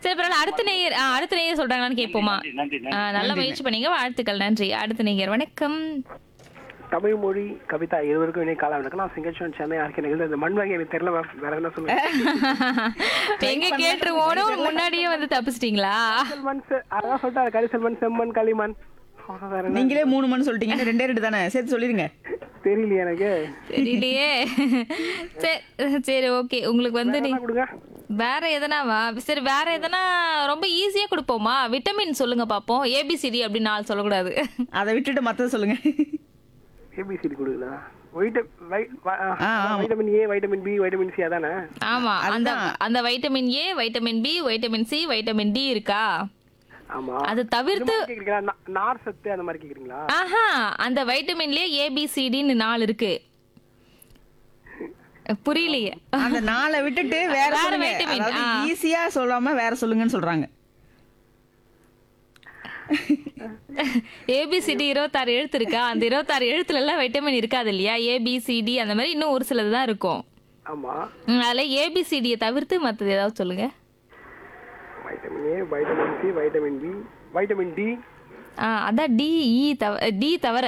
சரி பரவாயில்ல அடுத்த நேயர் ஆ, அடுத்த நேயர் சொல்றாங்களான்னு கேட்போமா நன்றி, நன்றி, நன்றி. ஆ, நல்ல முயற்சி பண்ணீங்க வாழ்த்துக்கள் நன்றி அடுத்த நேயர் வணக்கம் தமிழ் மொழி கவிதா இருவருக்கும் இணைய காலம் வணக்கம் நான் சிங்கச்சோன் சென்னை ஆர்கே நிகழ்ந்து இந்த மண் வகை எனக்கு தெரியல ma'am. வேற என்ன சொல்லுங்க எங்க கேட்டுருவோனோ முன்னாடியே வந்து தப்பிச்சிட்டீங்களா செல்மன் செ- அதான் சொல்லிட்டாரு கரிசெல்வன் செம்மன் களிமண் அவ்வளவுதான் வேற என்ன நீங்களே மூணு மணி சொல்லிட்டீங்க இன்னும் ரெண்டே ரெண்டு தானே சேர்த்து சொல்லிருங்க தெரியலையே எனக்கு தெரியலையே சரி சரி ஓகே உங்களுக்கு வந்து நீ என்ன கொடுங்க வேற எதனாவா சரி வேற எதனா ரொம்ப ஈஸியா கொடுப்போமா விட்டமின் சொல்லுங்க பாப்போம் ஏபிசிடி அப்படின்னு நாலு சொல்லக்கூடாது அதை விட்டுட்டு மத்தத சொல்லுங்க ஏபிசிடி கொடுங்களா வைட்ட வை- வ- ஆ, ஆ, ஆ. Vitamin A vitamin B vitamin C அதானே ஆமா அந்த அதுதான். அந்த vitamin A vitamin B vitamin C vitamin D இருக்கா ஆமா அது தவிர்த்து கேக்குறீங்களா நா- நார் சத்து அந்த மாதிரி கேக்குறீங்களா ஆஹா அந்த வைட்டமின்லயே ஏபிசிடின்னு நாலு இருக்கு புரியலையே அந்த நாளை விட்டுட்டு வேற வேற சொல்லுங்க vitamin, அதாவது ஆ. ஈஸியா சொல்லாம வேற சொல்லுங்கன்னு சொல்றாங்க ஏபிசிடி இருபத்தாறு எழுத்து இருக்கா அந்த இருபத்தாறு எழுத்துல எல்லாம் வைட்டமின் இருக்காது இல்லையா ஏபிசிடி அந்த மாதிரி இன்னும் ஒரு சிலது தான் இருக்கும் ஆமா ம், அதுல ஏபிசிடியை தவிர்த்து மத்தது ஏதாவது சொல்லுங்க vitamin A vitamin C vitamin B vitamin D ஆ, அதான் டி இ தவ டி தவிர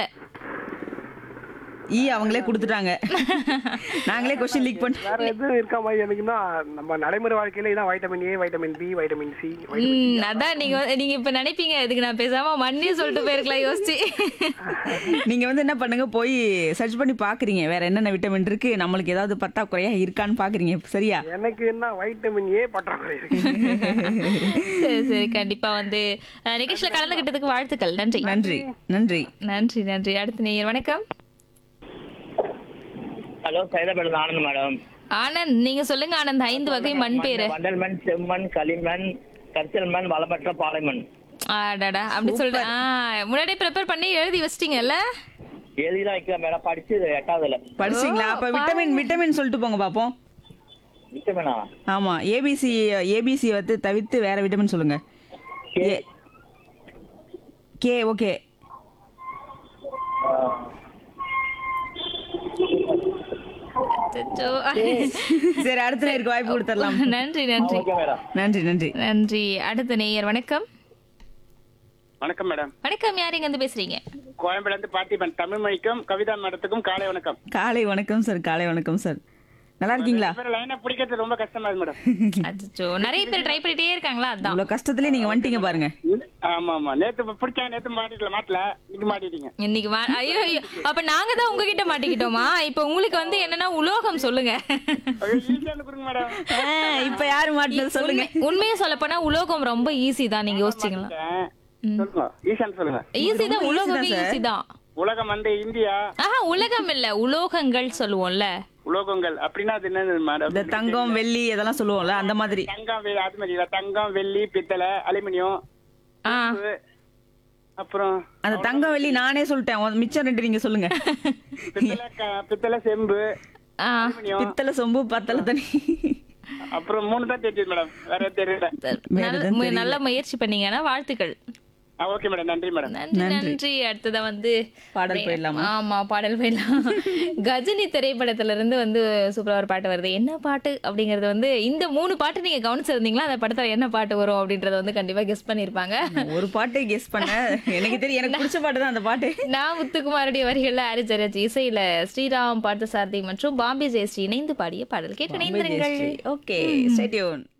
ஈ அவங்களே கொடுத்துட்டாங்க நாங்களே கொஸ்டின் லீக் பண்ணி வேற எதுவும் இருக்கா மாதிரி எனக்குன்னா நம்ம நடைமுறை வாழ்க்கையில இதான் vitamin A vitamin B vitamin C ம், அதான் நீங்க வந்து- நீங்க இப்ப நினைப்பீங்க இதுக்கு நான் பேசாம மண்ணே சொல்லிட்டு போயிருக்கலாம் யோசிச்சு நீங்க வந்து என்ன பண்ணுங்க போய் சர்ச் பண்ணி பாக்குறீங்க வேற என்னென்ன விட்டமின் இருக்கு நம்மளுக்கு ஏதாவது பத்தாக்குறையா இருக்கான்னு பாக்குறீங்க சரியா எனக்கு என்ன வைட்டமின் ஏ பற்றாக்குறை இருக்கு சரி சரி கண்டிப்பா வந்து அஹ், நிகழ்ச்சியில கலந்துகிட்டதுக்கு வாழ்த்துக்கள் நன்றி நன்றி நன்றி நன்றி நன்றி அடுத்த நேயர் வணக்கம் ஹலோ சைதாபேட்டில் ஆனந்த் மேடம் ஆனந்த் நீங்க சொல்லுங்க ஆனந்த் ஐந்து வகை மண் பேரு வண்டல் மண் செம்மண் களிமண் கரிசல் மண் வளமற்ற பாலைமண் ஆடாடா அப்படி சொல்லிட்டு ஆ முன்னாடியே ப்ரிப்பேர் பண்ணி எழுதி வச்சிட்டீங்கல்ல எழுதிலாம் வைக்கலாம் மேடம் படிச்சு இது எட்டாவதுல படிச்சீங்களா அப்ப விட்டமின் விட்டமின் சொல்லிட்டு போங்க பாப்போம் விட்டமினா ஆமா ஏபிசி ஏபிசி வந்து தவிர்த்து வேற விட்டமின் சொல்லுங்க கே. ஏ- கே ஓகே அச்சச்சோ. சரி அடுத்த நேருக்கு வாய்ப்பு கொடுத்துடலாம் நன்றி நன்றி ஓகே மேடம் நன்றி நன்றி நன்றி அடுத்த நேயர் வணக்கம் வணக்கம் மேடம் வணக்கம் யார் இங்க இருந்து பேசுறீங்க கோயம்பேடுல இருந்து பார்த்திபன் தமிழ் மொழிக்கும் கவிதா மேடத்துக்கும் காலை வணக்கம் காலை வணக்கம் சார் காலை வணக்கம் சார் நல்லா இருக்கீங்களா லைனா பிடிக்கிறது ரொம்ப கஷ்டமா இருக்கு மேடம் அச்சோ நிறைய பேர் ட்ரை பண்ணிட்டே இருக்காங்களா அதான் இவ்வளவு கஷ்டத்துலயே நீங்க வந்துட்டீங்க பாருங்க ஆமா ஆமா நேத்து பிடிச்சா நேத்து மாட்டிக்கல மாட்டல இன்னைக்கு மாட்டிட்டீங்க இன்னைக்கு வா- ஐயோ ஐயோ அப்ப நாங்க தான் உங்ககிட்ட மாட்டிக்கிட்டோமா இப்ப உங்களுக்கு வந்து என்னன்னா உலோகம் சொல்லுங்க ஈஸியான கொடுங்க மேடம் ஆ, இப்ப யாரு மாட்டினது சொல்லுங்க உண்மை- உண்மையை சொல்ல போனா உலோகம் ரொம்ப ஈஸி தான் நீங்க யோசிச்சீங்களா சொல்லுங்க ஈசான் சொல்லுங்க ஈஸி தான் ரொம்ப easy உலோகமே தான் sir. ஈஸி தான் உலகம் வந்து இந்தியா ஆஹா உலகம் இல்ல உலோகங்கள் சொல்லுவோம்ல உலோகங்கள் அப்படின்னா அது என்னது இந்த மேடம் தங்கம் வெள்ளி இதெல்லாம் சொல்லுவோம்ல அந்த மாதிரி தங்கம் வெள்ளி அது மாதிரி இல்ல தங்கம் வெள்ளி பித்தளை அலுமினியம் ஆ உப்பு, அப்புறம் அந்த தங்கம் வெள்ளி நானே சொல்லிட்டேன் உன் மிச்சம் ரெண்டு நீங்க சொல்லுங்க பித்தளை க- பித்தளை செம்பு ஆ அலுமினியம் பித்தளை சொம்பு பத்தலை தண்ணி அப்புறம் மூணு தான் தெரிஞ்சது மேடம் வேற எதுவும் தெரியல நல்ல- மு- நல்ல முயற்சி பண்ணீங்கன்னா வாழ்த்துக்கள் ஓகே மேடம் நன்றி மேடம் நன்றி நன்றி அடுத்ததா வந்து பாடல் போயிடலாமா? ஆமா பாடல் போயிடலாம் கஜினி திரைப்படத்துல இருந்து வந்து சூப்பரா ஒரு பாட்டு வருது என்ன பாட்டு அப்படிங்கறது வந்து இந்த மூணு பாட்டு நீங்க கவனிச்சிருந்தீங்களா அந்த படத்துல என்ன பாட்டு வரும் அப்படின்றத வந்து கண்டிப்பா கெஸ் பண்ணிருப்பாங்க ஒரு பாட்டு கெஸ் பண்ண எனக்கு தெரியும் எனக்கு பிடிச்ச பாட்டு தான் அந்த பாட்டு நான் முத்துக்குமாருடைய வரிகள்ல அரிஜரஜ் இசையில ஸ்ரீராம் பார்த்தசாரதி மற்றும் பாம்பே ஜெயஸ்ரீ இணைந்து பாடிய பாடல் கேட்டு இணைந்திருங்கள் ஓகே ஸ்டேடியோன்